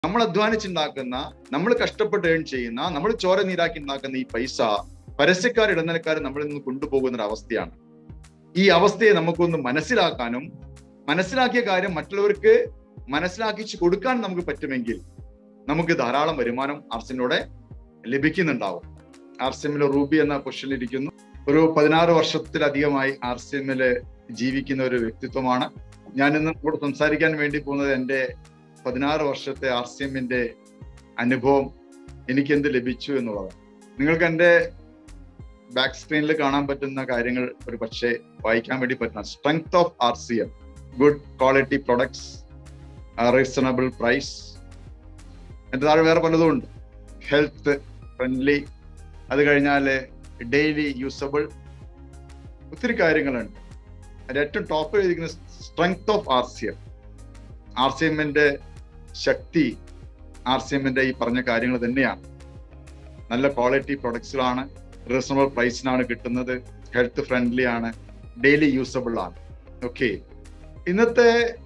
നമ്മൾ അധ്വാനിച്ചുണ്ടാക്കുന്ന നമ്മൾ കഷ്ടപ്പെട്ട് ഏൺ ചെയ്യുന്ന നമ്മൾ ചോര നീരാക്കി ഉണ്ടാക്കുന്ന ഈ പൈസ പരസ്യക്കാർ ഇടനിലക്കാർ നമ്മളിൽ നിന്ന് കൊണ്ടുപോകുന്ന ഒരു അവസ്ഥയാണ് ഈ അവസ്ഥയെ നമുക്കൊന്ന് മനസ്സിലാക്കാനും മനസ്സിലാക്കിയ കാര്യം മറ്റുള്ളവർക്ക് മനസ്സിലാക്കിച്ച് കൊടുക്കാൻ നമുക്ക് പറ്റുമെങ്കിൽ നമുക്ക് ധാരാളം വരുമാനം ആർസിനോടെ ലഭിക്കുന്നുണ്ടാവും ആർ സി എമ്മിൽ റൂബി എന്ന പൊസിഷനിൽ ഇരിക്കുന്നു ഒരു പതിനാറ് വർഷത്തിലധികമായി ആർ സി എമ്മില് ജീവിക്കുന്ന ഒരു വ്യക്തിത്വമാണ് ഞാൻ ഇന്ന് ഇവിടെ സംസാരിക്കാൻ വേണ്ടി പോകുന്നത് എൻ്റെ പതിനാറ് വർഷത്തെ ആർ സി എമ്മിന്റെ അനുഭവം എനിക്ക് എന്ത് ലഭിച്ചു എന്നുള്ളതാണ് നിങ്ങൾക്ക് എൻ്റെ ബാക്ക് സ്ക്രീനിൽ കാണാൻ പറ്റുന്ന കാര്യങ്ങൾ ഒരു പക്ഷേ വായിക്കാൻ വേണ്ടി പറ്റുന്ന strength of R C M good quality products reasonable price എൻ്റെ താഴെ വേറെ പലതും ഉണ്ട് ഹെൽത്ത് ഫ്രണ്ട്ലി അത് കഴിഞ്ഞാൽ ഡെയിലി യൂസബിൾ ഒത്തിരി കാര്യങ്ങളുണ്ട് അതിന്റെ ഏറ്റവും ടോപ്പ് എഴുതിയിരിക്കുന്ന strength of R C M R C എമ്മിന്റെ ശക്തി ആർ സി എമ്മിന്റെ ഈ പറഞ്ഞ കാര്യങ്ങൾ തന്നെയാണ് നല്ല ക്വാളിറ്റി പ്രൊഡക്ട്സുകളാണ് റീസണബിൾ പ്രൈസിനാണ് കിട്ടുന്നത് ഹെൽത്ത് ഫ്രണ്ട്ലി ആണ് ഡെയിലി യൂസബിൾ ആണ് ഓക്കെ ഇന്നത്തെ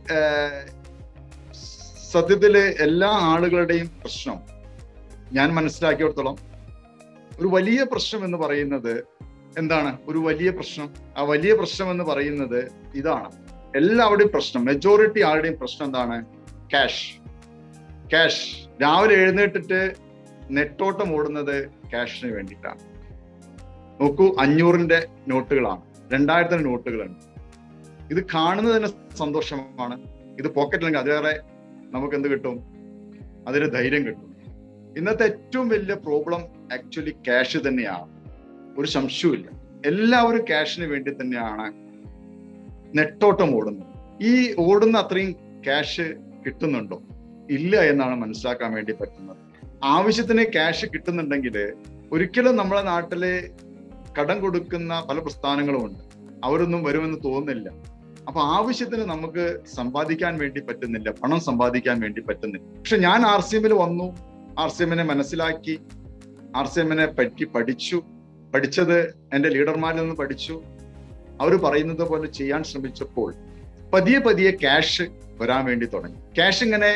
സത്യത്തില് എല്ലാ ആളുകളുടെയും പ്രശ്നം ഞാൻ മനസ്സിലാക്കിയിടത്തോളം ഒരു വലിയ പ്രശ്നം എന്ന് പറയുന്നത് എന്താണ് ഒരു വലിയ പ്രശ്നം ആ വലിയ പ്രശ്നം എന്ന് പറയുന്നത് ഇതാണ് എല്ലാവരുടെയും പ്രശ്നം മെജോറിറ്റി ആളുടെയും പ്രശ്നം എന്താണ് ക്യാഷ് ക്യാഷ് രാവിലെ എഴുന്നേറ്റിട്ട് നെട്ടോട്ടം ഓടുന്നത് ക്യാഷിന് വേണ്ടിയിട്ടാണ് നോക്കൂ അഞ്ഞൂറിന്റെ നോട്ടുകളാണ് രണ്ടായിരത്തിന്റെ നോട്ടുകളുണ്ട് ഇത് കാണുന്നത് തന്നെ സന്തോഷമാണ് ഇത് പോക്കറ്റിലെങ്കിൽ അതിലേറെ നമുക്ക് എന്ത് കിട്ടും അതിന് ധൈര്യം കിട്ടും ഇന്നത്തെ ഏറ്റവും വലിയ പ്രോബ്ലം ആക്ച്വലി ക്യാഷ് തന്നെയാണ് ഒരു സംശയവുമില്ല എല്ലാവരും ക്യാഷിന് വേണ്ടി തന്നെയാണ് നെട്ടോട്ടം ഓടുന്നത് ഈ ഓടുന്ന അത്രയും ക്യാഷ് കിട്ടുന്നുണ്ടോ ഇല്ല എന്നാണ് മനസ്സിലാക്കാൻ വേണ്ടി പറ്റുന്നത് ആവശ്യത്തിന് ക്യാഷ് കിട്ടുന്നുണ്ടെങ്കിൽ ഒരിക്കലും നമ്മളെ നാട്ടില് കടം കൊടുക്കുന്ന പല പ്രസ്ഥാനങ്ങളും ഉണ്ട് അവരൊന്നും വരുമെന്ന് തോന്നുന്നില്ല അപ്പൊ ആവശ്യത്തിന് നമുക്ക് സമ്പാദിക്കാൻ വേണ്ടി പറ്റുന്നില്ല പണം സമ്പാദിക്കാൻ വേണ്ടി പറ്റുന്നില്ല പക്ഷെ ഞാൻ ആർ സി എമ്മിൽ വന്നു ആർ സി എമ്മിനെ മനസ്സിലാക്കി ആർ സി എമ്മിനെ പറ്റി പഠിച്ചു പഠിച്ചത് എൻ്റെ ലീഡർമാരിൽ നിന്ന് പഠിച്ചു അവർ പറയുന്നത് പോലെ ചെയ്യാൻ ശ്രമിച്ചപ്പോൾ പതിയെ പതിയെ ക്യാഷ് വരാൻ വേണ്ടി തുടങ്ങി ക്യാഷ് ഇങ്ങനെ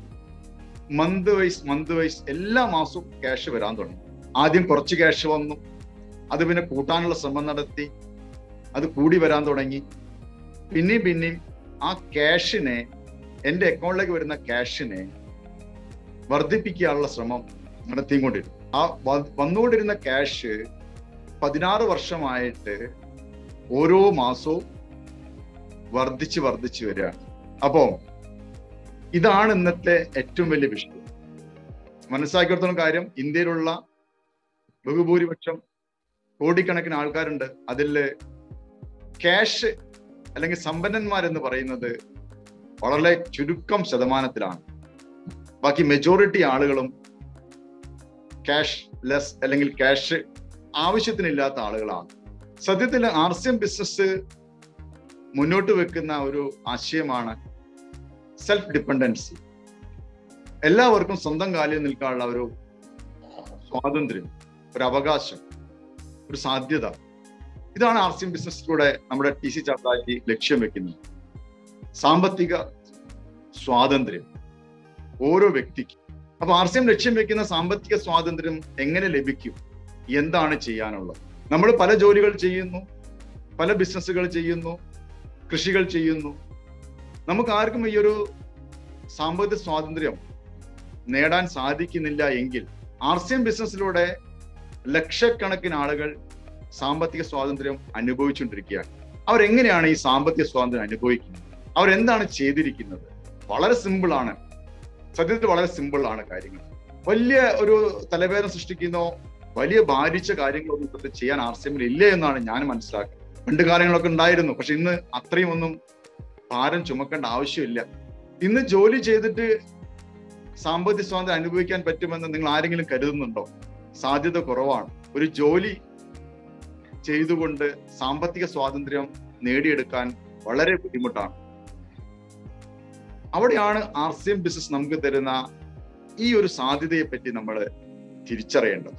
മന്ത് വൈസ് മന്ത് വൈസ് എല്ലാ മാസവും ക്യാഷ് വരാൻ തുടങ്ങി ആദ്യം കുറച്ച് ക്യാഷ് വന്നു അത് പിന്നെ കൂട്ടാനുള്ള ശ്രമം നടത്തി അത് കൂടി വരാൻ തുടങ്ങി പിന്നെയും പിന്നെയും ആ ക്യാഷിനെ എൻ്റെ അക്കൗണ്ടിലേക്ക് വരുന്ന ക്യാഷിനെ വർദ്ധിപ്പിക്കാനുള്ള ശ്രമം നടത്തിക്കൊണ്ടിരുന്നു ആ വന്നുകൊണ്ടിരുന്ന ക്യാഷ് പതിനാറ് വർഷമായിട്ട് ഓരോ മാസവും വർദ്ധിച്ച് വർദ്ധിച്ചു വരികയാണ് അപ്പോ ഇതാണ് ഇന്നത്തെ ഏറ്റവും വലിയ വിഷയം മനസ്സിലാക്കിയിടത്തോളം കാര്യം ഇന്ത്യയിലുള്ള ബഹുഭൂരിപക്ഷം കോടിക്കണക്കിന് ആൾക്കാരുണ്ട് അതിൽ ക്യാഷ് അല്ലെങ്കിൽ സമ്പന്നന്മാരെന്ന് പറയുന്നത് വളരെ ചുരുക്കം ശതമാനത്തിലാണ് ബാക്കി മെജോറിറ്റി ആളുകളും ക്യാഷ് ലെസ് അല്ലെങ്കിൽ ക്യാഷ് ആവശ്യത്തിനില്ലാത്ത ആളുകളാണ് സത്യത്തിൽ ആർ സി എം ബിസിനസ് മുന്നോട്ട് വെക്കുന്ന ഒരു ആശയമാണ് സെൽഫ് ഡിപ്പെൻഡൻസി എല്ലാവർക്കും സ്വന്തം കാലിൽ നിൽക്കാനുള്ള ഒരു സ്വാതന്ത്ര്യം ഒരു അവകാശം ഒരു സാധ്യത ഇതാണ് ആർ സി എം ബിസിനസ്സിലൂടെ നമ്മുടെ ടി സി ചാത്താക്കി ലക്ഷ്യം വെക്കുന്നത് സാമ്പത്തിക സ്വാതന്ത്ര്യം ഓരോ വ്യക്തിക്കും അപ്പൊ ആർ സി എം ലക്ഷ്യം വെക്കുന്ന സാമ്പത്തിക സ്വാതന്ത്ര്യം എങ്ങനെ ലഭിക്കും എന്താണ് ചെയ്യാനുള്ളത് നമ്മൾ പല ജോലികൾ ചെയ്യുന്നു പല ബിസിനസ്സുകൾ ചെയ്യുന്നു കൃഷികൾ ചെയ്യുന്നു നമുക്ക് ആർക്കും ഈ ഒരു സാമ്പത്തിക സ്വാതന്ത്ര്യം നേടാൻ സാധിക്കുന്നില്ല എങ്കിൽ ആർ സി എം ബിസിനസ്സിലൂടെ ലക്ഷക്കണക്കിന് ആളുകൾ സാമ്പത്തിക സ്വാതന്ത്ര്യം അനുഭവിച്ചുകൊണ്ടിരിക്കുകയാണ് അവരെങ്ങനെയാണ് ഈ സാമ്പത്തിക സ്വാതന്ത്ര്യം അനുഭവിക്കുന്നത് അവരെന്താണ് ചെയ്തിരിക്കുന്നത് വളരെ സിമ്പിൾ ആണ് സത്യത്തിൽ വളരെ സിമ്പിൾ ആണ് കാര്യങ്ങൾ വലിയ ഒരു തലവേദന സൃഷ്ടിക്കുന്നോ വലിയ ഭാരിച്ച കാര്യങ്ങളൊന്നും ഇപ്പോഴത്തെ ചെയ്യാൻ ആർ സി എമ്മിൽ ഇല്ല എന്നാണ് ഞാൻ മനസ്സിലാക്കുന്നത് പണ്ട് കാലങ്ങളൊക്കെ ഉണ്ടായിരുന്നു പക്ഷെ ഇന്ന് അത്രയും ഒന്നും ഭാരം ചുമക്കേണ്ട ആവശ്യമില്ല ഇന്ന് ജോലി ചെയ്തിട്ട് സാമ്പത്തിക സ്വാതന്ത്ര്യം അനുഭവിക്കാൻ പറ്റുമെന്ന് നിങ്ങൾ ആരെങ്കിലും കരുതുന്നുണ്ടോ സാധ്യത കുറവാണ് ഒരു ജോലി ചെയ്തുകൊണ്ട് സാമ്പത്തിക സ്വാതന്ത്ര്യം നേടിയെടുക്കാൻ വളരെ ബുദ്ധിമുട്ടാണ് അവിടെയാണ് ആർ സി എം ബിസിനസ് നമുക്ക് തരുന്ന ഈ ഒരു സാധ്യതയെ പറ്റി നമ്മൾ തിരിച്ചറിയേണ്ടത്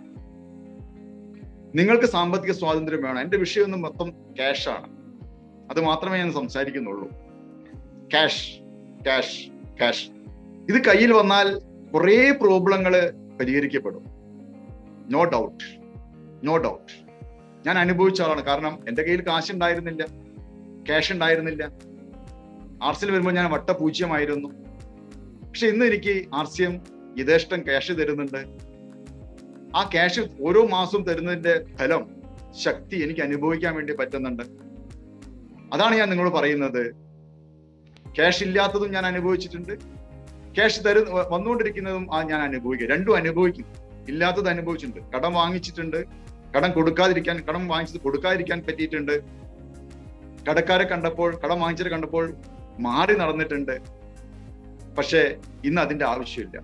നിങ്ങൾക്ക് സാമ്പത്തിക സ്വാതന്ത്ര്യം വേണം എന്റെ വിഷയമൊന്നും മൊത്തം ക്യാഷ് ആണ് അത് മാത്രമേ ഞാൻ സംസാരിക്കുന്നുള്ളൂ ക്യാഷ് ക്യാഷ് ക്യാഷ് ഇത് കയ്യിൽ വന്നാൽ കുറേ പ്രോബ്ലങ്ങൾ പരിഹരിക്കപ്പെടും നോ ഡൗട്ട് നോ ഡൗട്ട് ഞാൻ അനുഭവിച്ച ആളാണ് കാരണം എൻ്റെ കയ്യിൽ കാശ് ഉണ്ടായിരുന്നില്ല ക്യാഷ് ഉണ്ടായിരുന്നില്ല ആർസിൽ വരുമ്പോൾ ഞാൻ വട്ടപൂജ്യമായിരുന്നു പക്ഷെ ഇന്ന് എനിക്ക് ആർ സി എം യഥേഷ്ടം ക്യാഷ് തരുന്നുണ്ട് ആ ക്യാഷ് ഓരോ മാസവും തരുന്നതിന്റെ ഫലം ശക്തി എനിക്ക് അനുഭവിക്കാൻ വേണ്ടി പറ്റുന്നുണ്ട് അതാണ് ഞാൻ നിങ്ങളോട് പറയുന്നത് ക്യാഷ് ഇല്ലാത്തതും ഞാൻ അനുഭവിച്ചിട്ടുണ്ട് ക്യാഷ് തരു വന്നുകൊണ്ടിരിക്കുന്നതും ആ ഞാൻ അനുഭവിക്കുക രണ്ടും അനുഭവിക്കും ഇല്ലാത്തത് അനുഭവിച്ചിട്ടുണ്ട് കടം വാങ്ങിച്ചിട്ടുണ്ട് കടം കൊടുക്കാതിരിക്കാൻ കടം വാങ്ങിച്ചത് കൊടുക്കാതിരിക്കാൻ പറ്റിയിട്ടുണ്ട് കടക്കാരെ കണ്ടപ്പോൾ കടം വാങ്ങിച്ചത് കണ്ടപ്പോൾ മാറി നടന്നിട്ടുണ്ട് പക്ഷേ ഇന്ന് അതിന്റെ ആവശ്യമില്ല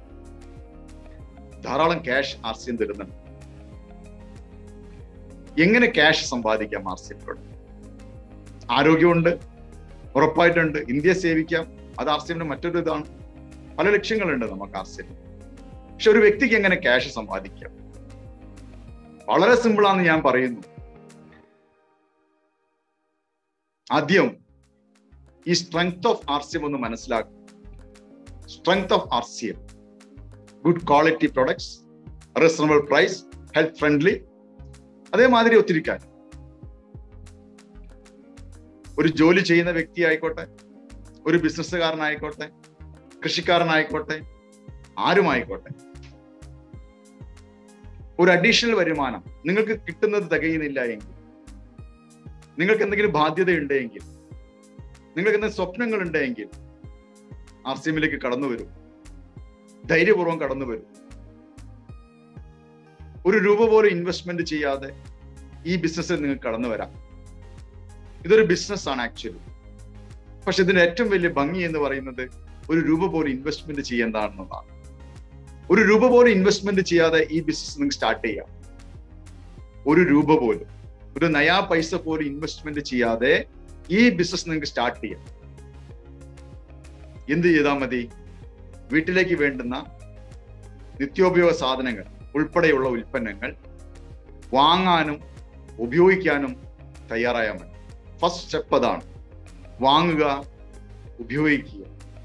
ധാരാളം ക്യാഷ് ആർ സി എം തരുന്നുണ്ട് എങ്ങനെ ക്യാഷ് സമ്പാദിക്കാം ആർ സി എമ്മിലൂടെ ആരോഗ്യമുണ്ട് ഉറപ്പായിട്ടുണ്ട് ഇന്ത്യയെ സേവിക്കാം അത് ആർ സി എമ്മിന്റെ മറ്റൊരു ഇതാണ് പല ലക്ഷ്യങ്ങളുണ്ട് നമുക്ക് ആർ സി എം പക്ഷെ ഒരു വ്യക്തിക്ക് എങ്ങനെ ക്യാഷ് സമ്പാദിക്കാം വളരെ സിമ്പിൾ ആണെന്ന് ഞാൻ പറയുന്നു ആദ്യം ഈ strength of R C M ഒന്ന് മനസ്സിലാക്കും strength of R C M good quality products reasonable price health friendly അതേമാതിരി ഒത്തിരിക്കാൻ ഒരു ജോലി ചെയ്യുന്ന വ്യക്തി ആയിക്കോട്ടെ ഒരു ബിസിനസ്സുകാരനായിക്കോട്ടെ കൃഷിക്കാരനായിക്കോട്ടെ ആരുമായിക്കോട്ടെ ഒരു അഡീഷണൽ വരുമാനം നിങ്ങൾക്ക് കിട്ടുന്നത് തികയുന്നില്ല എങ്കിൽ നിങ്ങൾക്ക് എന്തെങ്കിലും ബാധ്യത ഉണ്ടെങ്കിൽ നിങ്ങൾക്ക് എന്തെങ്കിലും സ്വപ്നങ്ങൾ ഉണ്ടെങ്കിൽ ആർ സി എമ്മിലേക്ക് കടന്നു വരും ധൈര്യപൂർവ്വം കടന്നു വരും ഒരു രൂപ പോലും ഇൻവെസ്റ്റ്മെന്റ് ചെയ്യാതെ ഈ ബിസിനസ്സിൽ നിങ്ങൾക്ക് കടന്നു വരാം ഇതൊരു ബിസിനസ് ആണ് ആക്ച്വലി പക്ഷെ ഇതിന്റെ ഏറ്റവും വലിയ ഭംഗി എന്ന് പറയുന്നത് ഒരു രൂപ പോലും ഇൻവെസ്റ്റ്മെന്റ് ചെയ്യേണ്ടതാണെന്നതാണ് ഒരു രൂപ പോലും ഇൻവെസ്റ്റ്മെന്റ് ചെയ്യാതെ ഈ ബിസിനസ് നിങ്ങൾക്ക് സ്റ്റാർട്ട് ചെയ്യാം ഒരു രൂപ പോലും ഒരു നയാ പൈസ പോലും ഇൻവെസ്റ്റ്മെന്റ് ചെയ്യാതെ ഈ ബിസിനസ് നിങ്ങൾക്ക് സ്റ്റാർട്ട് ചെയ്യാം എന്ത് ചെയ്താൽ മതി വീട്ടിലേക്ക് വേണ്ടുന്ന നിത്യോപയോഗ സാധനങ്ങൾ ഉൾപ്പെടെയുള്ള ഉൽപ്പന്നങ്ങൾ വാങ്ങാനും ഉപയോഗിക്കാനും തയ്യാറായാൽ മതി ഫസ്റ്റ് സ്റ്റെപ്പ് അതാണ് വാങ്ങുക ഉപയോഗിക്കുക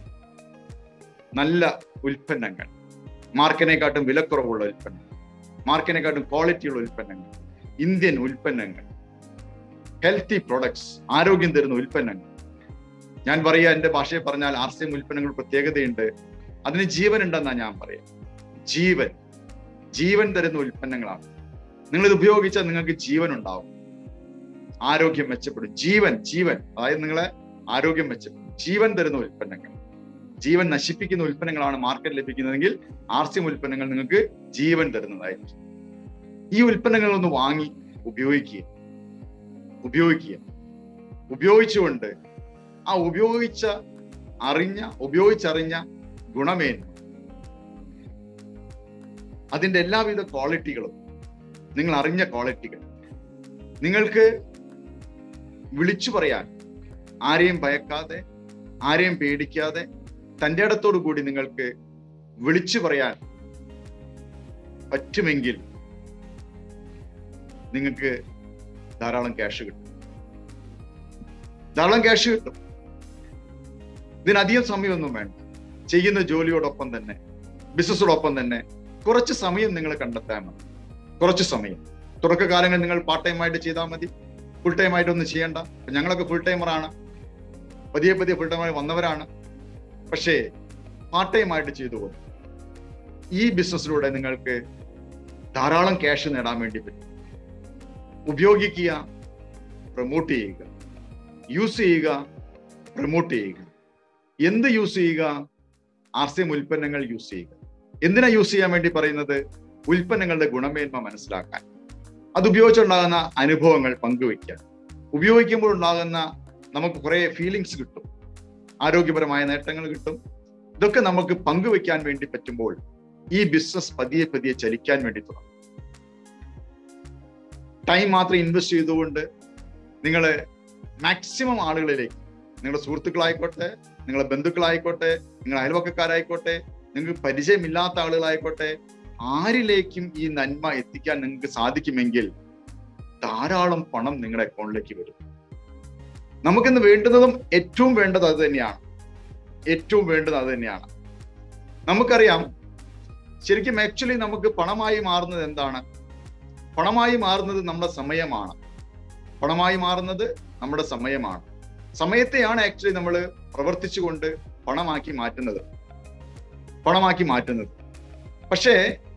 നല്ല ഉൽപ്പന്നങ്ങൾ മാർക്കിനെക്കാട്ടും വിലക്കുറവുള്ള ഉൽപ്പന്നങ്ങൾ മാർക്കിനെക്കാട്ടും ക്വാളിറ്റിയുള്ള ഉൽപ്പന്നങ്ങൾ ഇന്ത്യൻ ഉൽപ്പന്നങ്ങൾ ഹെൽത്തി പ്രൊഡക്ട്സ് ആരോഗ്യം തരുന്ന ഉൽപ്പന്നങ്ങൾ ഞാൻ പറയാ എന്റെ ഭാഷയിൽ പറഞ്ഞാൽ ആർ സി എം ഉൽപ്പന്നങ്ങൾ പ്രത്യേകതയുണ്ട് അതിന് ജീവൻ ഉണ്ടെന്നാ ഞാൻ പറയാം ജീവൻ ജീവൻ തരുന്ന ഉൽപ്പന്നങ്ങളാണ് നിങ്ങൾ ഇത് ഉപയോഗിച്ചാൽ നിങ്ങൾക്ക് ജീവൻ ഉണ്ടാവും ആരോഗ്യം മെച്ചപ്പെടും ജീവൻ ജീവൻ അതായത് നിങ്ങളെ ആരോഗ്യം മെച്ചപ്പെടും ജീവൻ തരുന്ന ഉൽപ്പന്നങ്ങൾ ജീവൻ നശിപ്പിക്കുന്ന ഉൽപ്പന്നങ്ങളാണ് മാർക്കറ്റ് ലഭിക്കുന്നതെങ്കിൽ ആർ സി എം ഉൽപ്പന്നങ്ങൾ നിങ്ങൾക്ക് ജീവൻ തരുന്നതായിരിക്കും ഈ ഉൽപ്പന്നങ്ങൾ ഒന്ന് വാങ്ങി ഉപയോഗിക്കുക ഉപയോഗിക്കുക ഉപയോഗിച്ചുകൊണ്ട് ആ ഉപയോഗിച്ച അറിഞ്ഞ ഉപയോഗിച്ചറിഞ്ഞ ഗുണമേന്മ അതിന്റെ എല്ലാവിധ ക്വാളിറ്റികളും നിങ്ങൾ അറിഞ്ഞ ക്വാളിറ്റികൾ നിങ്ങൾക്ക് വിളിച്ചു പറയാൻ ആരെയും ഭയക്കാതെ ആരെയും പേടിക്കാതെ തൻ്റെ ഇടത്തോടു കൂടി നിങ്ങൾക്ക് വിളിച്ചു പറയാൻ പറ്റുമെങ്കിൽ നിങ്ങൾക്ക് ധാരാളം ക്യാഷ് കിട്ടും ധാരാളം ക്യാഷ് കിട്ടും ഇതിനധികം സമയമൊന്നും വേണ്ട ചെയ്യുന്ന ജോലിയോടൊപ്പം തന്നെ ബിസിനസ്സോടൊപ്പം തന്നെ കുറച്ച് സമയം നിങ്ങൾ കണ്ടെത്താൻ മതി കുറച്ച് സമയം തുടക്കകാലങ്ങളിൽ നിങ്ങൾ പാർട്ട് ടൈം ആയിട്ട് ചെയ്താൽ മതി ഫുൾ ടൈം ആയിട്ടൊന്നും ചെയ്യണ്ട ഞങ്ങളൊക്കെ ഫുൾ ടൈമറാണ് പതിയെ പതിയെ ഫുൾ ടൈമായി വന്നവരാണ് പക്ഷേ പാർട്ട് ടൈം ആയിട്ട് ചെയ്തു പോകും ഈ ബിസിനസ്സിലൂടെ നിങ്ങൾക്ക് ധാരാളം ക്യാഷ് നേടാൻ വേണ്ടി പറ്റും ഉപയോഗിക്കുക പ്രൊമോട്ട് ചെയ്യുക യൂസ് ചെയ്യുക പ്രൊമോട്ട് ചെയ്യുക എന്ത് യൂസ് ചെയ്യുക ആർ സി എം ഉൽപ്പന്നങ്ങൾ യൂസ് ചെയ്യുക എന്തിനാ യൂസ് ചെയ്യാൻ വേണ്ടി പറയുന്നത് ഉൽപ്പന്നങ്ങളുടെ ഗുണമേന്മ മനസ്സിലാക്കാൻ അത് ഉപയോഗിച്ചുണ്ടാകുന്ന അനുഭവങ്ങൾ പങ്കുവയ്ക്കാൻ ഉപയോഗിക്കുമ്പോൾ ഉണ്ടാകുന്ന നമുക്ക് കുറെ ഫീലിങ്സ് കിട്ടും ആരോഗ്യപരമായ നേട്ടങ്ങൾ കിട്ടും ഇതൊക്കെ നമുക്ക് പങ്കുവെക്കാൻ വേണ്ടി പറ്റുമ്പോൾ ഈ ബിസിനസ് പതിയെ പതിയെ ചലിക്കാൻ വേണ്ടി തുടങ്ങും ടൈം മാത്രം ഇൻവെസ്റ്റ് ചെയ്തുകൊണ്ട് നിങ്ങൾ മാക്സിമം ആളുകളിലേക്ക് നിങ്ങളുടെ സുഹൃത്തുക്കളായിക്കോട്ടെ നിങ്ങളുടെ ബന്ധുക്കളായിക്കോട്ടെ നിങ്ങളുടെ അയൽവക്കക്കാരായിക്കോട്ടെ നിങ്ങൾക്ക് പരിചയമില്ലാത്ത ആളുകളായിക്കോട്ടെ ആരിലേക്കും ഈ നന്മ എത്തിക്കാൻ നിങ്ങൾക്ക് സാധിക്കുമെങ്കിൽ ധാരാളം പണം നിങ്ങളുടെ അക്കൗണ്ടിലേക്ക് വരും നമുക്കിന്ന് വേണ്ടുന്നതും ഏറ്റവും വേണ്ടത് അത് തന്നെയാണ് ഏറ്റവും വേണ്ടത് അത് തന്നെയാണ് നമുക്കറിയാം ശരിക്കും ആക്ച്വലി നമുക്ക് പണമായി മാറുന്നത് എന്താണ് പണമായി മാറുന്നത് നമ്മുടെ സമയമാണ് പണമായി മാറുന്നത് നമ്മുടെ സമയമാണ് സമയത്തെയാണ് ആക്ച്വലി നമ്മൾ പ്രവർത്തിച്ചുകൊണ്ട് പണമാക്കി മാറ്റുന്നത് പണമാക്കി മാറ്റുന്നത് പക്ഷേ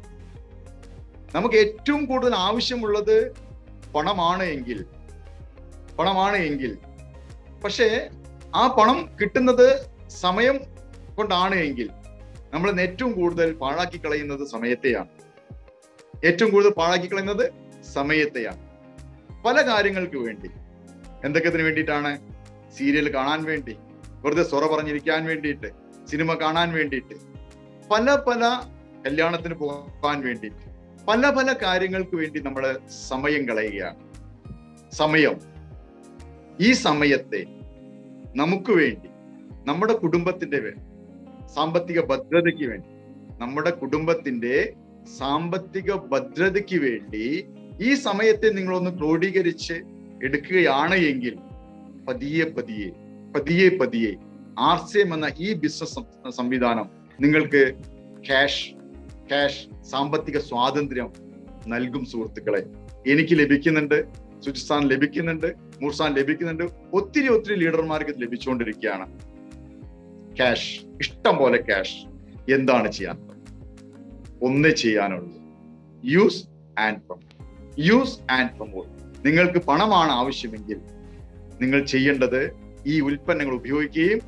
നമുക്ക് ഏറ്റവും കൂടുതൽ ആവശ്യമുള്ളത് പണമാണ് എങ്കിൽ പണമാണ് എങ്കിൽ പക്ഷേ ആ പണം കിട്ടുന്നത് സമയം കൊണ്ടാണ് എങ്കിൽ നമ്മൾ ഏറ്റവും കൂടുതൽ പാഴാക്കി കളയുന്നത് സമയത്തെയാണ് ഏറ്റവും കൂടുതൽ പാഴാക്കി കളയുന്നത് സമയത്തെയാണ് പല കാര്യങ്ങൾക്ക് വേണ്ടി എന്തൊക്കെത്തിന് വേണ്ടിയിട്ടാണ് സീരിയൽ കാണാൻ വേണ്ടി വെറുതെ സ്വറ പറഞ്ഞിരിക്കാൻ വേണ്ടിയിട്ട് സിനിമ കാണാൻ വേണ്ടിയിട്ട് പല പല കല്യാണത്തിന് പോകാൻ വേണ്ടിയിട്ട് പല പല കാര്യങ്ങൾക്ക് വേണ്ടി നമ്മൾ സമയം കളയുകയാണ് സമയം ഈ സമയത്തെ നമുക്ക് വേണ്ടി നമ്മുടെ കുടുംബത്തിന്റെ വേണ്ടി സാമ്പത്തിക ഭദ്രതയ്ക്ക് വേണ്ടി നമ്മുടെ കുടുംബത്തിന്റെ സാമ്പത്തിക ഭദ്രതയ്ക്ക് വേണ്ടി ഈ സമയത്തെ നിങ്ങളൊന്ന് ക്രോഡീകരിച്ച് എടുക്കുകയാണ് എങ്കിൽ പതിയെ പതിയെ പതിയെ പതിയെ ആർ സി എം എന്ന ഈ ബിസിനസ് സംവിധാനം നിങ്ങൾക്ക് ക്യാഷ് ക്യാഷ് സാമ്പത്തിക സ്വാതന്ത്ര്യം നൽകും സുഹൃത്തുക്കളെ എനിക്ക് ലഭിക്കുന്നുണ്ട് സുജിസ്ഥാൻ ലഭിക്കുന്നുണ്ട് മൂർസാൻ ലഭിക്കുന്നുണ്ട് ഒത്തിരി ഒത്തിരി ലീഡർമാർക്ക് ഇത് ലഭിച്ചുകൊണ്ടിരിക്കുകയാണ് ക്യാഷ് ഇഷ്ടം പോലെ ക്യാഷ് എന്താണ് ചെയ്യാൻ ഒന്നേ ചെയ്യാനുള്ളൂ use and promote use and promote നിങ്ങൾക്ക് പണമാണ് ആവശ്യമെങ്കിൽ നിങ്ങൾ ചെയ്യേണ്ടത് ഈ ഉൽപ്പന്നങ്ങൾ ഉപയോഗിക്കുകയും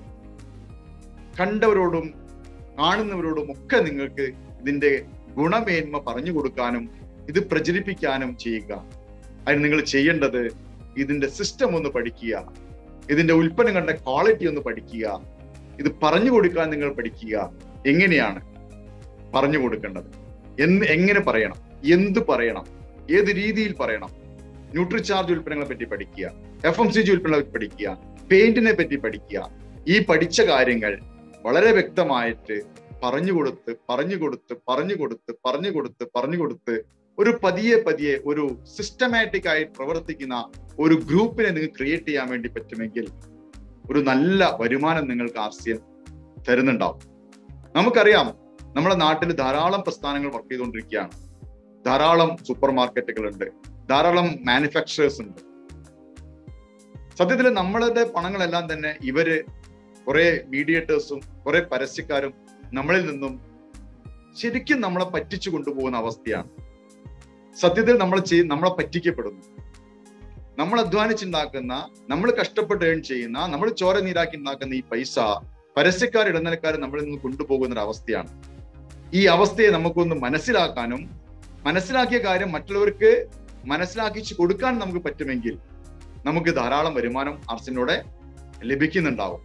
കണ്ടവരോടും കാണുന്നവരോടും ഒക്കെ നിങ്ങൾക്ക് ഇതിന്റെ ഗുണമേന്മ പറഞ്ഞു കൊടുക്കാനും ഇത് പ്രചരിപ്പിക്കാനും ചെയ്യുക അതിന് നിങ്ങൾ ചെയ്യേണ്ടത് ഇതിന്റെ സിസ്റ്റം ഒന്ന് പഠിക്കുക ഇതിന്റെ ഉൽപ്പന്നങ്ങളുടെ ക്വാളിറ്റി ഒന്ന് പഠിക്കുക ഇത് പറഞ്ഞു കൊടുക്കാൻ നിങ്ങൾ പഠിക്കുക എങ്ങനെയാണ് പറഞ്ഞു കൊടുക്കേണ്ടത് എന്ന് എങ്ങനെ പറയണം എന്ത് പറയണം ഏത് രീതിയിൽ പറയണം ന്യൂട്രിചാർജ് ഉൽപ്പന്നങ്ങളെ പറ്റി പഠിക്കുക എഫ് എം സി ജി ഉൽപ്പന്നങ്ങളെ പറ്റി പഠിക്കുക പെയിന്റിനെ പറ്റി പഠിക്കുക ഈ പഠിച്ച കാര്യങ്ങൾ വളരെ വ്യക്തമായിട്ട് പറഞ്ഞു കൊടുത്ത് പറഞ്ഞു കൊടുത്ത് പറഞ്ഞു കൊടുത്ത് പറഞ്ഞു കൊടുത്ത് പറഞ്ഞു കൊടുത്ത് ഒരു പതിയെ പതിയെ ഒരു സിസ്റ്റമാറ്റിക് ആയി പ്രവർത്തിക്കുന്ന ഒരു ഗ്രൂപ്പിനെ നിങ്ങൾക്ക് ക്രിയേറ്റ് ചെയ്യാൻ വേണ്ടി പറ്റുമെങ്കിൽ ഒരു നല്ല വരുമാനം നിങ്ങൾക്ക് ആർ സി എം തരുന്നുണ്ടാവും നമുക്കറിയാം നമ്മുടെ നാട്ടിൽ ധാരാളം പ്രസ്ഥാനങ്ങൾ വർക്ക് ചെയ്തുകൊണ്ടിരിക്കുകയാണ് ധാരാളം സൂപ്പർ മാർക്കറ്റുകളുണ്ട് ധാരാളം മാനുഫാക്ചറേഴ്സ് ഉണ്ട് സത്യത്തിൽ നമ്മളുടെ പണങ്ങളെല്ലാം തന്നെ ഇവര് കുറെ മീഡിയേറ്റേഴ്സും കുറെ പരസ്യക്കാരും നമ്മളിൽ നിന്നും ശരിക്കും നമ്മളെ പറ്റിച്ചു കൊണ്ടുപോകുന്ന അവസ്ഥയാണ് സത്യത്തിൽ നമ്മൾ ചെയ് നമ്മളെ പറ്റിക്കപ്പെടുന്നു നമ്മൾ അധ്വാനിച്ചുണ്ടാക്കുന്ന നമ്മൾ കഷ്ടപ്പെട്ട് ഏൺ ചെയ്യുന്ന നമ്മൾ ചോര നീരാക്കി ഉണ്ടാക്കുന്ന ഈ പൈസ പരസ്യക്കാർ ഇടനിലക്കാർ നമ്മളിൽ നിന്ന് കൊണ്ടുപോകുന്ന ഒരു അവസ്ഥയാണ് ഈ അവസ്ഥയെ നമുക്കൊന്ന് മനസ്സിലാക്കാനും മനസ്സിലാക്കിയ കാര്യം മറ്റുള്ളവർക്ക് മനസ്സിലാക്കിച്ച് കൊടുക്കാൻ നമുക്ക് പറ്റുമെങ്കിൽ നമുക്ക് ധാരാളം വരുമാനം ആർസിനോടെ ലഭിക്കുന്നുണ്ടാവും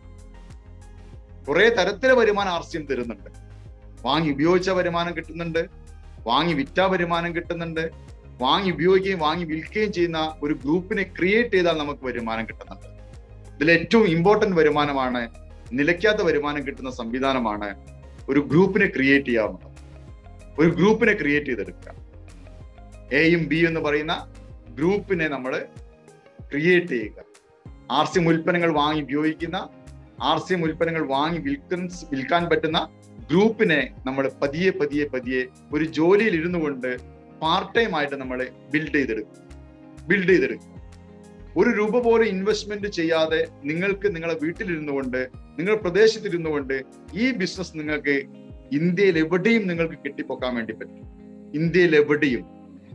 കുറെ തരത്തിലെ വരുമാനം ആർസ്യം തരുന്നുണ്ട് വാങ്ങി ഉപയോഗിച്ച വരുമാനം കിട്ടുന്നുണ്ട് വാങ്ങി വിറ്റ വരുമാനം കിട്ടുന്നുണ്ട് വാങ്ങി ഉപയോഗിക്കുകയും വാങ്ങി വിൽക്കുകയും ചെയ്യുന്ന ഒരു ഗ്രൂപ്പിനെ ക്രിയേറ്റ് ചെയ്താൽ നമുക്ക് വരുമാനം കിട്ടുന്നുണ്ട് ഇതിൽ ഏറ്റവും ഇമ്പോർട്ടന്റ് വരുമാനമാണ് നിലയ്ക്കാത്ത വരുമാനം കിട്ടുന്ന സംവിധാനമാണ് ഒരു ഗ്രൂപ്പിനെ ക്രിയേറ്റ് ചെയ്യാവുന്നത് ഒരു ഗ്രൂപ്പിനെ ക്രിയേറ്റ് ചെയ്തെടുക്കുക എയും ബി എന്ന് പറയുന്ന ഗ്രൂപ്പിനെ നമ്മൾ ക്രിയേറ്റ് ചെയ്യുക ആർ സി എം ഉൽപ്പന്നങ്ങൾ വാങ്ങി ഉപയോഗിക്കുന്ന ആർ സി എം ഉൽപ്പന്നങ്ങൾ വാങ്ങി വിൽക്കാൻ വിൽക്കാൻ പറ്റുന്ന ഗ്രൂപ്പിനെ നമ്മൾ പതിയെ പതിയെ പതിയെ ഒരു ജോലിയിൽ ഇരുന്നു കൊണ്ട് പാർട്ട് ടൈം ആയിട്ട് നമ്മൾ ബിൽഡ് ചെയ്തെടുക്കും ബിൽഡ് ചെയ്തെടുക്കും ഒരു രൂപ പോലും ഇൻവെസ്റ്റ്മെന്റ് ചെയ്യാതെ നിങ്ങൾക്ക് നിങ്ങളെ വീട്ടിലിരുന്നു കൊണ്ട് നിങ്ങളുടെ പ്രദേശത്തിരുന്നു കൊണ്ട് ഈ ബിസിനസ് നിങ്ങൾക്ക് ഇന്ത്യയിൽ എവിടെയും നിങ്ങൾക്ക് കെട്ടിപ്പൊക്കാൻ വേണ്ടി പറ്റും ഇന്ത്യയിൽ എവിടെയും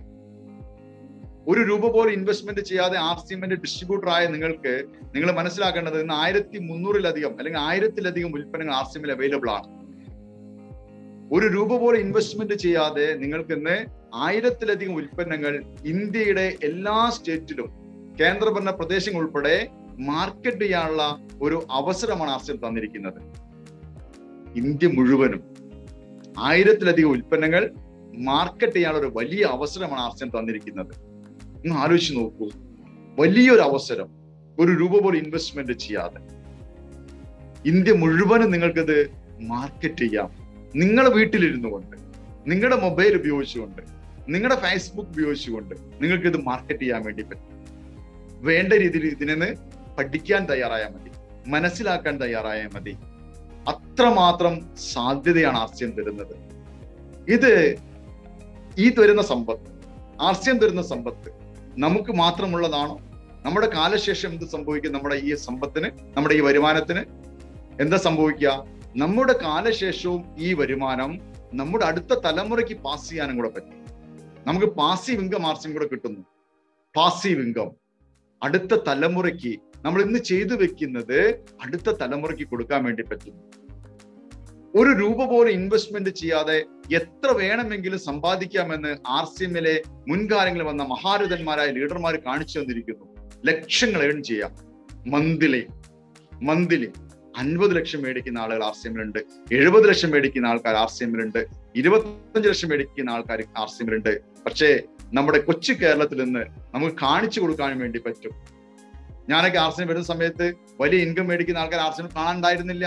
ഒരു രൂപ പോലും ഇൻവെസ്റ്റ്മെന്റ് ചെയ്യാതെ ആർ സി എമ്മിന്റെ ഡിസ്ട്രിബ്യൂട്ടർ ആയ നിങ്ങൾക്ക് നിങ്ങൾ മനസ്സിലാക്കേണ്ടത് ഇന്ന് ആയിരത്തി മുന്നൂറിലധികം അല്ലെങ്കിൽ ആയിരത്തിലധികം ഉൽപ്പന്നങ്ങൾ ആർ സി എമ്മിൽ അവൈലബിൾ ആണ് ഒരു രൂപ പോലും ഇൻവെസ്റ്റ്മെന്റ് ചെയ്യാതെ നിങ്ങൾക്ക് ഇന്ന് ആയിരത്തിലധികം ഉൽപ്പന്നങ്ങൾ ഇന്ത്യയുടെ എല്ലാ സ്റ്റേറ്റിലും കേന്ദ്രഭരണ പ്രദേശങ്ങൾ ഉൾപ്പെടെ മാർക്കറ്റ് ചെയ്യാനുള്ള ഒരു അവസരമാണ് ആർ സി എം തന്നിരിക്കുന്നത് ഇന്ത്യ മുഴുവനും ആയിരത്തിലധികം ഉൽപ്പന്നങ്ങൾ മാർക്കറ്റ് ചെയ്യാനുള്ള ഒരു വലിയ അവസരമാണ് ആർ സി എം തന്നിരിക്കുന്നത് ഒന്ന് ആലോചിച്ച് നോക്കൂ വലിയൊരു അവസരം ഒരു രൂപ പോലും ഇൻവെസ്റ്റ്മെന്റ് ചെയ്യാതെ ഇന്ത്യ മുഴുവനും നിങ്ങൾക്കത് മാർക്കറ്റ് ചെയ്യാം നിങ്ങളുടെ വീട്ടിലിരുന്നു കൊണ്ട് നിങ്ങളുടെ മൊബൈൽ ഉപയോഗിച്ചുകൊണ്ട് നിങ്ങളുടെ ഫേസ്ബുക്ക് ഉപയോഗിച്ചുകൊണ്ട് നിങ്ങൾക്ക് ഇത് മാർക്കറ്റ് ചെയ്യാൻ വേണ്ടി പറ്റും വേണ്ട രീതിയിൽ ഇതിനെ പഠിക്കാൻ തയ്യാറായാൽ മതി മനസ്സിലാക്കാൻ തയ്യാറായാൽ മതി അത്രമാത്രം സാധ്യതയാണ് ആർ സി എം തരുന്നത് ഇത് ഈ തരുന്ന സമ്പത്ത് ആർ സി എം തരുന്ന സമ്പത്ത് നമുക്ക് മാത്രമുള്ളതാണോ നമ്മുടെ കാലശേഷം എന്ത് സംഭവിക്കും നമ്മുടെ ഈ സമ്പത്തിന് നമ്മുടെ ഈ വരുമാനത്തിന് എന്താ സംഭവിക്കുക നമ്മുടെ കാലശേഷവും ഈ വരുമാനം നമ്മുടെ അടുത്ത തലമുറയ്ക്ക് പാസ് ചെയ്യാനും കൂടെ പറ്റും നമുക്ക് പാസീവ് ഇൻകം ആർസിയും കൂടെ കിട്ടുന്നു പാസീവ് ഇൻകം അടുത്ത തലമുറയ്ക്ക് നമ്മൾ ഇന്ന് ചെയ്തു വെക്കുന്നത് അടുത്ത തലമുറയ്ക്ക് കൊടുക്കാൻ വേണ്ടി പറ്റും ഒരു രൂപ പോലും ഇൻവെസ്റ്റ്മെന്റ് ചെയ്യാതെ എത്ര വേണമെങ്കിലും സമ്പാദിക്കാമെന്ന് ആർ സി എമ്മിലെ മുൻകാലങ്ങളിൽ വന്ന മഹാരഥന്മാരായ ലീഡർമാർ കാണിച്ചു തന്നിരിക്കുന്നു ലക്ഷങ്ങൾ ഏൺ ചെയ്യാം മന്ത്ലി മന്ത്ലി അൻപത് ലക്ഷം മേടിക്കുന്ന ആളുകൾ ആർ സി എമ്മിലുണ്ട് എഴുപത് ലക്ഷം മേടിക്കുന്ന ആൾക്കാർ ആർ സി എമ്മിലുണ്ട് ഇരുപത്തഞ്ച് ലക്ഷം മേടിക്കുന്ന ആൾക്കാർ ആർ സി എമ്മിലുണ്ട് പക്ഷേ നമ്മുടെ കൊച്ചു കേരളത്തിൽ നിന്ന് നമുക്ക് കാണിച്ചു കൊടുക്കാൻ വേണ്ടി പറ്റും ഞാനൊക്കെ ആർ സി എം വരുന്ന സമയത്ത് വലിയ ഇൻകം മേടിക്കുന്ന ആൾക്കാർ ആർ സി എം കാണാനുണ്ടായിരുന്നില്ല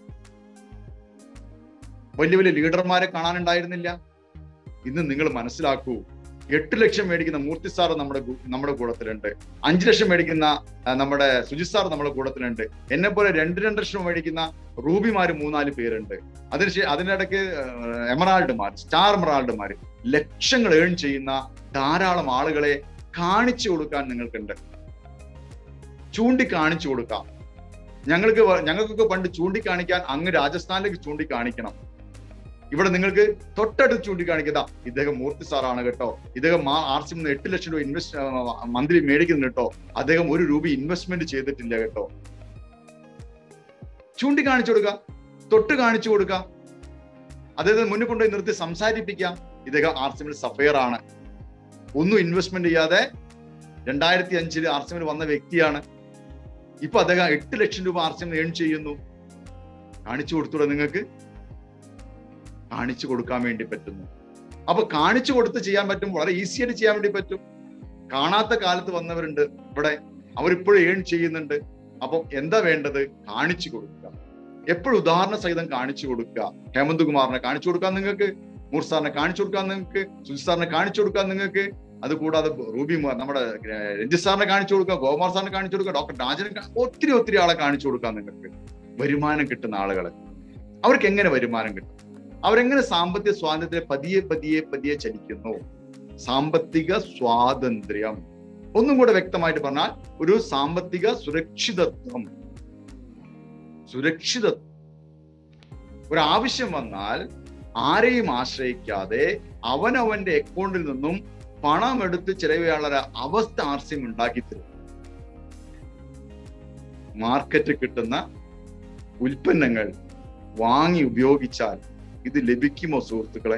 വലിയ വലിയ ലീഡർമാരെ കാണാനുണ്ടായിരുന്നില്ല ഇന്ന് നിങ്ങൾ മനസ്സിലാക്കൂ എട്ട് ലക്ഷം മേടിക്കുന്ന മൂർത്തി സാർ നമ്മുടെ ഗു- നമ്മുടെ കൂടത്തിലുണ്ട് അഞ്ചു ലക്ഷം മേടിക്കുന്ന ആ, നമ്മുടെ സുജിത് സാർ നമ്മുടെ കൂടത്തിലുണ്ട് എന്നെ പോലെ രണ്ട് രണ്ട് ലക്ഷം മേടിക്കുന്ന റൂബിമാര് മൂന്നാല് പേരുണ്ട് അതിന് ശേ- അതിനിടയ്ക്ക് എമറാൾഡുമാർ സ്റ്റാർ എമറാൾഡുമാർ ലക്ഷങ്ങൾ ഏൺ ചെയ്യുന്ന ധാരാളം ആളുകളെ കാണിച്ചു കൊടുക്കാൻ നിങ്ങൾക്കുണ്ട് ചൂണ്ടിക്കാണിച്ചു കൊടുക്കാം ഞങ്ങൾക്ക് വ- ഞങ്ങൾക്കൊക്കെ പണ്ട് ചൂണ്ടിക്കാണിക്കാൻ അങ്ങ് രാജസ്ഥാനിലേക്ക് ചൂണ്ടിക്കാണിക്കണം ഇവിടെ നിങ്ങൾക്ക് തൊട്ടടുത്ത് ചൂണ്ടിക്കാണിക്കുക ഇദ്ദേഹം മൂർത്തി സാറാണ് കേട്ടോ ഇദ്ദേഹം ആർ സി എട്ട് ലക്ഷം രൂപ ഇൻവെസ്റ്റ് മന്ത്ലി മേടിക്കുന്നു കേട്ടോ അദ്ദേഹം ഒരു രൂപ ഇൻവെസ്റ്റ്മെന്റ് ചെയ്തിട്ടില്ല കേട്ടോ ചൂണ്ടിക്കാണിച്ചു കൊടുക്കുക തൊട്ട് കാണിച്ചു കൊടുക്കുക അദ്ദേഹത്തിന് മുന്നിൽ കൊണ്ടുപോയി നിർത്തി സംസാരിപ്പിക്കാം ഇദ്ദേഹം ആർ സി എമ്മിൽ സഫയർ ആണ് ഒന്നും ഇൻവെസ്റ്റ്മെന്റ് ചെയ്യാതെ രണ്ടായിരത്തി അഞ്ചില് ആർ സി എമ്മിൽ വന്ന വ്യക്തിയാണ് ഇപ്പൊ അദ്ദേഹം എട്ട് ലക്ഷം രൂപ ആർ സി എം ഏൺ ചെയ്യുന്നു കാണിച്ചു കൊടുത്തൂടെ നിങ്ങൾക്ക് കാണിച്ചു കൊടുക്കാൻ വേണ്ടി പറ്റുന്നു അപ്പൊ കാണിച്ചു കൊടുത്ത് ചെയ്യാൻ പറ്റും വളരെ ഈസി ആയിട്ട് ചെയ്യാൻ വേണ്ടി പറ്റും കാണാത്ത കാലത്ത് വന്നവരുണ്ട് ഇവിടെ അവരിപ്പോഴും ഏൺ ചെയ്യുന്നുണ്ട് അപ്പം എന്താ വേണ്ടത് കാണിച്ചു കൊടുക്കുക എപ്പോഴും ഉദാഹരണ സഹിതം കാണിച്ചു കൊടുക്കുക ഹേമന്ത് കുമാറിനെ കാണിച്ചു കൊടുക്കാൻ നിങ്ങൾക്ക് മൂർ സാറിനെ കാണിച്ചു കൊടുക്കാൻ നിങ്ങൾക്ക് സുജിത് സാറിനെ കാണിച്ചു കൊടുക്കാൻ നിങ്ങൾക്ക് അത് കൂടാതെ റൂബി മ- നമ്മുടെ ഏർ, രഞ്ജിത്ത് സാറിനെ കാണിച്ചു കൊടുക്കുക ഗോകുമാർ സാറിനെ കാണിച്ചു കൊടുക്കുക ഡോക്ടർ രാജനെ കാ- ഒത്തിരി ഒത്തിരി ആളെ കാണിച്ചു കൊടുക്കാൻ നിങ്ങൾക്ക് വരുമാനം കിട്ടുന്ന ആളുകളെ അവർക്ക് എങ്ങനെ വരുമാനം കിട്ടും അവരെങ്ങനെ സാമ്പത്തിക സ്വാതന്ത്ര്യം പതിയെ പതിയെ പതിയെ ചലിക്കുന്നു സാമ്പത്തിക സ്വാതന്ത്ര്യം ഒന്നും കൂടെ വ്യക്തമായിട്ട് പറഞ്ഞാൽ ഒരു സാമ്പത്തിക സുരക്ഷിതത്വം സുരക്ഷിതത്വം ഒരു ആവശ്യം വന്നാൽ ആരെയും ആശ്രയിക്കാതെ അവനവന്റെ അക്കൗണ്ടിൽ നിന്നും പണം എടുത്ത് ചെലവിയാനുള്ള അവസ്ഥ ആർസ്യം ഉണ്ടാക്കി തരും മാർക്കറ്റ് കിട്ടുന്ന ഉൽപ്പന്നങ്ങൾ വാങ്ങി ഉപയോഗിച്ചാൽ ഇത് ലഭിക്കുമോ സുഹൃത്തുക്കളെ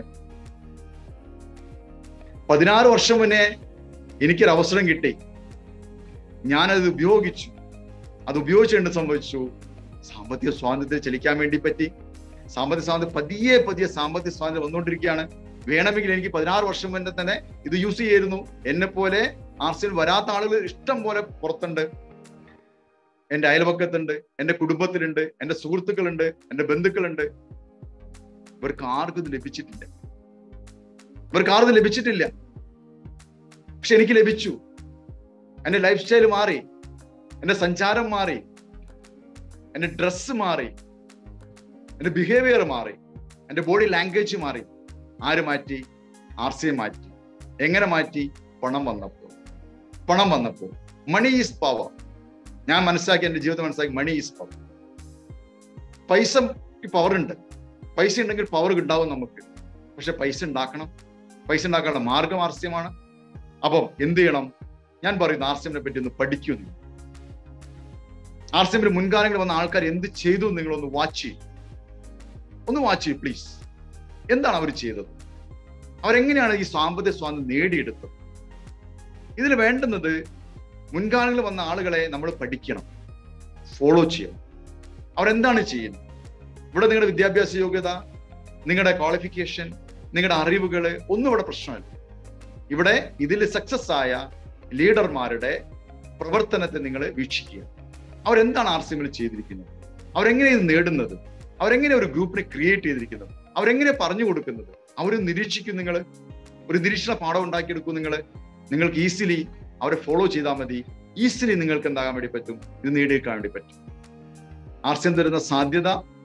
പതിനാറ് വർഷം മുന്നേ എനിക്കൊരു അവസരം കിട്ടി ഞാനത് ഉപയോഗിച്ചു അത് ഉപയോഗിച്ച് എന്ത് സംഭവിച്ചു സാമ്പത്തിക സ്വാതന്ത്ര്യം ചലിക്കാൻ വേണ്ടി പറ്റി സാമ്പത്തിക സ്വാതന്ത്ര്യം പതിയെ പതിയെ സാമ്പത്തിക സ്വാതന്ത്ര്യം വന്നുകൊണ്ടിരിക്കുകയാണ് വേണമെങ്കിൽ എനിക്ക് പതിനാറ് വർഷം മുന്നേ തന്നെ ഇത് യൂസ് ചെയ്യായിരുന്നു എന്നെ പോലെ ആർസിൽ വരാത്ത ആളുകൾ ഇഷ്ടം പോലെ പുറത്തുണ്ട് എന്റെ അയൽപക്കത്തുണ്ട് എന്റെ കുടുംബത്തിലുണ്ട് എന്റെ സുഹൃത്തുക്കളുണ്ട് എന്റെ ബന്ധുക്കളുണ്ട് ഇവർക്ക് ആർക്കും ഇത് ലഭിച്ചിട്ടില്ല ഇവർക്ക് ആർക്കും ഇത് ലഭിച്ചിട്ടില്ല പക്ഷെ എനിക്ക് ലഭിച്ചു എന്റെ ലൈഫ് സ്റ്റൈൽ മാറി എന്റെ സഞ്ചാരം മാറി എന്റെ ഡ്രസ്സ് മാറി എന്റെ ബിഹേവിയർ മാറി എന്റെ ബോഡി ലാംഗ്വേജ് മാറി ആര് മാറ്റി ആർ സി മാറ്റി എങ്ങനെ മാറ്റി പണം വന്നപ്പോൾ പണം വന്നപ്പോൾ മണി ഈസ് പവർ ഞാൻ മനസ്സിലാക്കി എന്റെ ജീവിതം മനസ്സിലാക്കി മണി ഈസ് പവർ പൈസ പവർ ഉണ്ട് പൈസ ഉണ്ടെങ്കിൽ പവർ ഉണ്ടാവും നമുക്ക് പക്ഷെ പൈസ ഉണ്ടാക്കണം പൈസ ഉണ്ടാക്കാനുള്ള മാർഗം ആർസ്യമാണ് അപ്പം എന്ത് ചെയ്യണം ഞാൻ പറയുന്നു ആർസ്യമിനെ പറ്റി ഒന്ന് പഠിക്കൂ നിങ്ങൾ ആർസ്യമിന്റെ മുൻകാലങ്ങളിൽ വന്ന ആൾക്കാർ എന്ത് ചെയ്തു എന്ന് നിങ്ങളൊന്ന് വാച്ച് ചെയ്യും ഒന്ന് വാച്ച് ചെയ്യും പ്ലീസ് എന്താണ് അവർ ചെയ്തത് അവരെങ്ങനെയാണ് ഈ സാമ്പത്തിക സ്വാതന്ത്ര്യം നേടിയെടുത്തത് ഇതിൽ വേണ്ടുന്നത് മുൻകാലങ്ങളിൽ വന്ന ആളുകളെ നമ്മൾ പഠിക്കണം ഫോളോ ചെയ്യണം അവരെന്താണ് ചെയ്യുന്നത് ഇവിടെ നിങ്ങളുടെ വിദ്യാഭ്യാസ യോഗ്യത നിങ്ങളുടെ ക്വാളിഫിക്കേഷൻ നിങ്ങളുടെ അറിവുകൾ ഒന്നും ഇവിടെ പ്രശ്നമല്ല ഇവിടെ ഇതിൽ സക്സസ് ആയ ലീഡർമാരുടെ പ്രവർത്തനത്തെ നിങ്ങൾ വീക്ഷിക്കുക അവരെന്താണ് ആർ സി എമ്മിൽ ചെയ്തിരിക്കുന്നത് അവരെങ്ങനെ ഇത് നേടുന്നത് അവരെങ്ങനെ ഒരു ഗ്രൂപ്പിനെ ക്രിയേറ്റ് ചെയ്തിരിക്കുന്നത് അവരെങ്ങനെ പറഞ്ഞു കൊടുക്കുന്നത് അവർ നിരീക്ഷിക്കും നിങ്ങൾ ഒരു നിരീക്ഷണ പാഠം ഉണ്ടാക്കിയെടുക്കും നിങ്ങൾ നിങ്ങൾക്ക് ഈസിലി അവരെ ഫോളോ ചെയ്താൽ മതി ഈസിലി നിങ്ങൾക്ക് എന്താകാൻ വേണ്ടി പറ്റും ഇത് നേടിയെടുക്കാൻ വേണ്ടി പറ്റും ആർ സി എം തരുന്ന സാധ്യത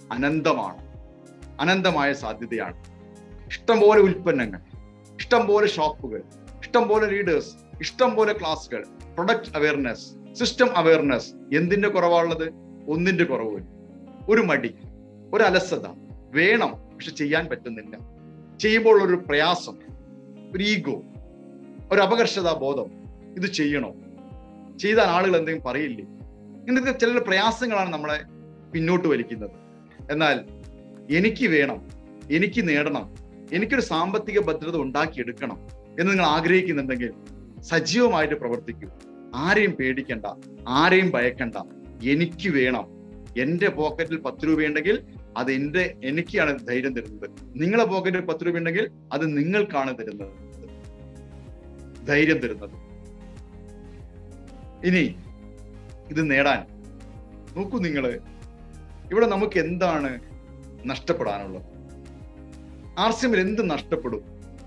അനന്തമാണ് അനന്തമായ സാധ്യതയാണ് ഇഷ്ടംപോലെ ഉൽപ്പന്നങ്ങൾ ഇഷ്ടംപോലെ ഷോപ്പുകൾ ഇഷ്ടംപോലെ ലീഡേഴ്സ് ഇഷ്ടംപോലെ ക്ലാസ്സുകൾ പ്രൊഡക്റ്റ് അവയർനെസ് സിസ്റ്റം അവയർനെസ് എന്തിന്റെ കുറവാണുള്ളത് ഒന്നിന്റെ കുറവ് ഒരു മടി ഒരു അലസത വേണം പക്ഷെ ചെയ്യാൻ പറ്റുന്നില്ല ചെയ്യുമ്പോൾ ഒരു പ്രയാസം ഒരു ഈഗോ ഒരു അപകർഷതാ ബോധം ഇത് ചെയ്യണോ ചെയ്താൽ ആളുകൾ എന്തെങ്കിലും പറയില്ലേ ഇങ്ങനത്തെ ചില പ്രയാസങ്ങളാണ് നമ്മളെ പിന്നോട്ട് വലിക്കുന്നത് എന്നാൽ എനിക്ക് വേണം എനിക്ക് നേടണം എനിക്കൊരു സാമ്പത്തിക ഭദ്രത ഉണ്ടാക്കിയെടുക്കണം എന്ന് നിങ്ങൾ ആഗ്രഹിക്കുന്നുണ്ടെങ്കിൽ സജീവമായിട്ട് പ്രവർത്തിക്കൂ ആരെയും പേടിക്കണ്ട ആരെയും ഭയക്കണ്ട എനിക്ക് വേണം എന്റെ പോക്കറ്റിൽ പത്ത് രൂപയുണ്ടെങ്കിൽ അത് എന്റെ എനിക്കാണ് ധൈര്യം തരുന്നത് നിങ്ങളെ പോക്കറ്റിൽ പത്ത് രൂപ ഉണ്ടെങ്കിൽ അത് നിങ്ങൾക്കാണ് തരുന്നത് ധൈര്യം തരുന്നത് ഇനി ഇത് നേടാൻ നോക്കൂ നിങ്ങള് ഇവിടെ നമുക്ക് എന്താണ് നഷ്ടപ്പെടാനുള്ളത് ആർ സി എമ്മിൽ എന്ത് നഷ്ടപ്പെടും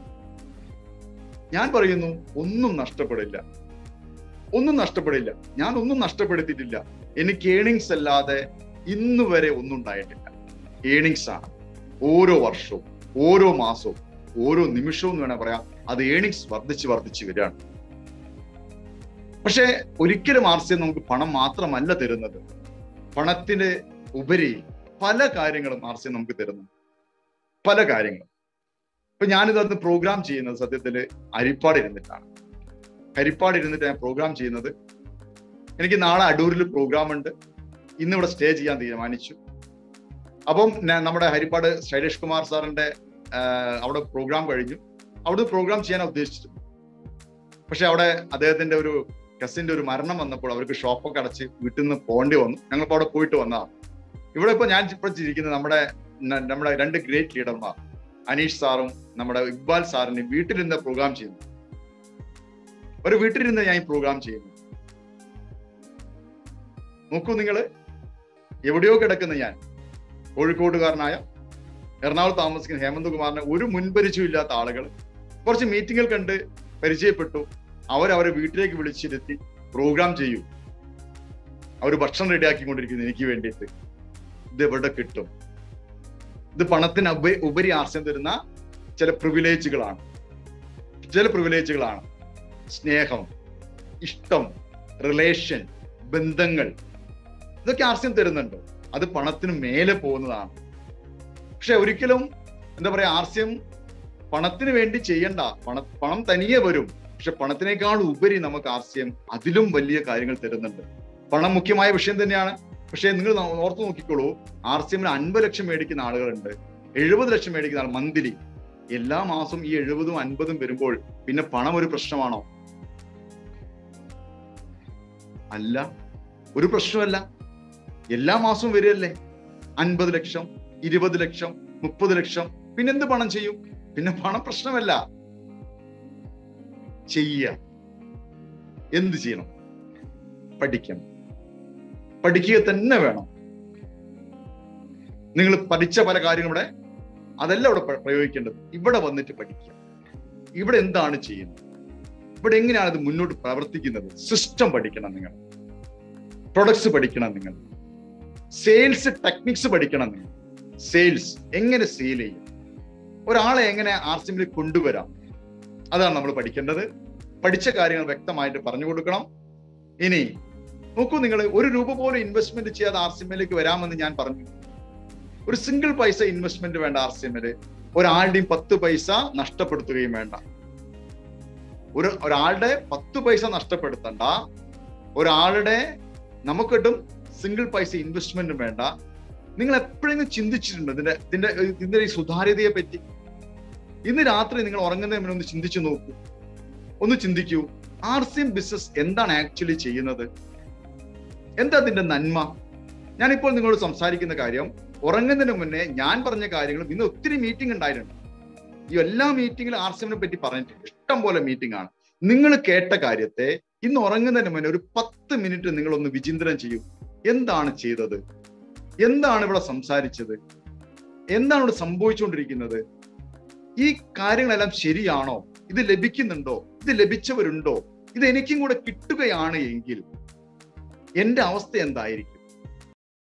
ഞാൻ പറയുന്നു ഒന്നും നഷ്ടപ്പെടില്ല ഒന്നും നഷ്ടപ്പെടില്ല ഞാൻ ഒന്നും നഷ്ടപ്പെടുത്തിയിട്ടില്ല എനിക്ക് ഏണിങ്സ് അല്ലാതെ ഇന്ന് വരെ ഒന്നും ഉണ്ടായിട്ടില്ല ഏണിങ്സ് ആണ് ഓരോ വർഷവും ഓരോ മാസവും ഓരോ നിമിഷവും എന്ന് വേണേൽ പറയാം അത് ഏണിങ്സ് വർദ്ധിച്ച് വർദ്ധിച്ച് വരികയാണ് പക്ഷെ ഒരിക്കലും ആർ സി എം നമുക്ക് പണം മാത്രമല്ല തരുന്നത് പണത്തിന് ഉപരി പല കാര്യങ്ങളും ആർ സി എം നമുക്ക് തരുന്നു പല കാര്യങ്ങളും ഇപ്പൊ ഞാനിത് അന്ന് പ്രോഗ്രാം ചെയ്യുന്നത് സത്യത്തില് അരിപ്പാട് ഇരുന്നിട്ടാണ് ഹരിപ്പാട് ഇരുന്നിട്ട് ഞാൻ പ്രോഗ്രാം ചെയ്യുന്നത് എനിക്ക് നാളെ അടൂരിൽ പ്രോഗ്രാം ഉണ്ട് ഇന്ന് ഇവിടെ സ്റ്റേ ചെയ്യാൻ തീരുമാനിച്ചു അപ്പം ഞാൻ നമ്മുടെ ഹരിപ്പാട് ശൈലേഷ് കുമാർ സാറിന്റെ അവിടെ പ്രോഗ്രാം കഴിഞ്ഞു അവിടെ പ്രോഗ്രാം ചെയ്യാൻ ഉദ്ദേശിച്ചത് പക്ഷെ അവിടെ അദ്ദേഹത്തിന്റെ ഒരു കസിന്റെ ഒരു മരണം വന്നപ്പോൾ അവർക്ക് ഷോപ്പൊക്കെ അടച്ച് വീട്ടിൽ നിന്ന് പോകേണ്ടി വന്നു ഞങ്ങളിപ്പോ അവിടെ പോയിട്ട് വന്നതാണ് ഇവിടെ ഇപ്പൊ ഞാൻ ഇപ്പോൾ ഇരിക്കുന്നത് നമ്മുടെ നമ്മുടെ രണ്ട് ഗ്രേറ്റ് ലീഡർമാർ അനീഷ് സാറും നമ്മുടെ ഇക്ബാൽ സാറിന് വീട്ടിലിരുന്ന് പ്രോഗ്രാം ചെയ്യുന്നു ഒരു വീട്ടിലിരുന്ന് ഞാൻ ഈ പ്രോഗ്രാം ചെയ്യുന്നു നോക്കൂ നിങ്ങൾ എവിടെയോ കിടക്കുന്ന ഞാൻ കോഴിക്കോട്ടുകാരനായ എറണാകുളത്ത് താമസിക്കുന്ന ഹേമന്ത് കുമാറിന് ഒരു മുൻപരിചയം ഇല്ലാത്ത ആളുകൾ കുറച്ച് മീറ്റിങ്ങുകൾ കണ്ട് പരിചയപ്പെട്ടു അവരവരെ വീട്ടിലേക്ക് വിളിച്ചിരുത്തി പ്രോഗ്രാം ചെയ്യൂ അവർ ഭക്ഷണം റെഡിയാക്കിക്കൊണ്ടിരിക്കുന്നു എനിക്ക് വേണ്ടിയിട്ട് ഇത് എവിടെ കിട്ടും ഇത് പണത്തിന് ഉപ ഉപരി ആശയം തരുന്ന ചില പ്രിവിലേജുകളാണ് ചില പ്രിവിലേജുകളാണ് സ്നേഹം ഇഷ്ടം റിലേഷൻ ബന്ധങ്ങൾ ഇതൊക്കെ ആർസ്യം തരുന്നുണ്ട് അത് പണത്തിന് മേലെ പോകുന്നതാണ് പക്ഷെ ഒരിക്കലും എന്താ പറയാ ആർസ്യം പണത്തിന് വേണ്ടി ചെയ്യണ്ട പണ പണം തനിയെ വരും പക്ഷെ പണത്തിനേക്കാൾ ഉപരി നമുക്ക് ആർസ്യം അതിലും വലിയ കാര്യങ്ങൾ തരുന്നുണ്ട് പണം മുഖ്യമായ വിഷയം തന്നെയാണ് പക്ഷെ നിങ്ങൾ ഓർത്ത് നോക്കിക്കോളൂ ആർ സി എമ്മിന് അൻപത് ലക്ഷം മേടിക്കുന്ന ആളുകളുണ്ട് എഴുപത് ലക്ഷം മേടിക്കുന്ന ആൾ മന്ത്ലി എല്ലാ മാസവും ഈ എഴുപതും അൻപതും വരുമ്പോൾ പിന്നെ പണം ഒരു പ്രശ്നമാണോ അല്ല ഒരു പ്രശ്നമല്ല എല്ലാ മാസവും വരികയല്ലേ അൻപത് ലക്ഷം ഇരുപത് ലക്ഷം മുപ്പത് ലക്ഷം പിന്നെന്ത് പണം ചെയ്യും പിന്നെ പണം പ്രശ്നമല്ല ചെയ്യ എന്ത് ചെയ്യണം പഠിക്കണം പഠിക്കുക തന്നെ വേണം നിങ്ങൾ പഠിച്ച പല കാര്യങ്ങളും ഇവിടെ അതല്ല ഇവിടെ പ്രയോഗിക്കേണ്ടത് ഇവിടെ വന്നിട്ട് പഠിക്കുക ഇവിടെ എന്താണ് ചെയ്യുന്നത് ഇവിടെ എങ്ങനെയാണ് ഇത് മുന്നോട്ട് പ്രവർത്തിക്കുന്നത് സിസ്റ്റം പഠിക്കണം നിങ്ങൾ പ്രൊഡക്ട്സ് പഠിക്കണം നിങ്ങൾ സെയിൽസ് ടെക്നിക്സ് പഠിക്കണം നിങ്ങൾ സെയിൽസ് എങ്ങനെ സെയിൽ ചെയ്യും ഒരാളെ എങ്ങനെ ആർസിമിൽ കൊണ്ടുവരാം അതാണ് നമ്മൾ പഠിക്കേണ്ടത് പഠിച്ച കാര്യങ്ങൾ വ്യക്തമായിട്ട് പറഞ്ഞു കൊടുക്കണം ഇനി നോക്കൂ നിങ്ങൾ ഒരു രൂപ പോലും ഇൻവെസ്റ്റ്മെന്റ് ചെയ്യാതെ ആർ സി എമ്മിലേക്ക് വരാമെന്ന് ഞാൻ പറഞ്ഞു ഒരു സിംഗിൾ പൈസ ഇൻവെസ്റ്റ്മെന്റ് വേണ്ട ആർ സി എമ്മില് ഒരാളുടെയും പത്ത് പൈസ നഷ്ടപ്പെടുത്തുകയും വേണ്ട ഒരു ഒരാളുടെ പത്ത് പൈസ നഷ്ടപ്പെടുത്തണ്ട ഒരാളുടെ നമുക്കിട്ടും സിംഗിൾ പൈസ ഇൻവെസ്റ്റ്മെന്റും വേണ്ട നിങ്ങൾ എപ്പോഴെങ്കിലും ചിന്തിച്ചിട്ടുണ്ടോ ഇതിന്റെ ഇതിന്റെ ഇതിന്റെ ഈ സുതാര്യതയെ പറ്റി ഇന്ന് രാത്രി നിങ്ങൾ ഉറങ്ങുന്നതിന് മുന്നേ ഒന്ന് ചിന്തിച്ചു നോക്കൂ ഒന്ന് ചിന്തിക്കൂ ആർ സി എം ബിസിനസ് എന്താണ് ആക്ച്വലി ചെയ്യുന്നത് എന്താ അതിന്റെ നന്മ ഞാനിപ്പോൾ നിങ്ങളോട് സംസാരിക്കുന്ന കാര്യം ഉറങ്ങുന്നതിന് മുന്നേ ഞാൻ പറഞ്ഞ കാര്യങ്ങളും ഇന്ന് ഒത്തിരി മീറ്റിംഗ് ഉണ്ടായിട്ടുണ്ട് ഈ എല്ലാ മീറ്റിംഗിലും ആർ സി എമ്മിനെ പറ്റി പറഞ്ഞിട്ടുണ്ട് ഇഷ്ടം പോലെ മീറ്റിംഗ് ആണ് നിങ്ങൾ കേട്ട കാര്യത്തെ ഇന്ന് ഉറങ്ങുന്നതിന് മുന്നേ ഒരു പത്ത് മിനിറ്റ് നിങ്ങൾ ഒന്ന് വിചിന്തനം ചെയ്യൂ എന്താണ് ചെയ്തത് എന്താണ് ഇവിടെ സംസാരിച്ചത് എന്താണ് ഇവിടെ സംഭവിച്ചുകൊണ്ടിരിക്കുന്നത് ഈ കാര്യങ്ങളെല്ലാം ശരിയാണോ ഇത് ലഭിക്കുന്നുണ്ടോ ഇത് ലഭിച്ചവരുണ്ടോ ഇത് എനിക്കും കൂടെ കിട്ടുകയാണ് എങ്കിൽ എന്റെ അവസ്ഥ എന്തായിരിക്കും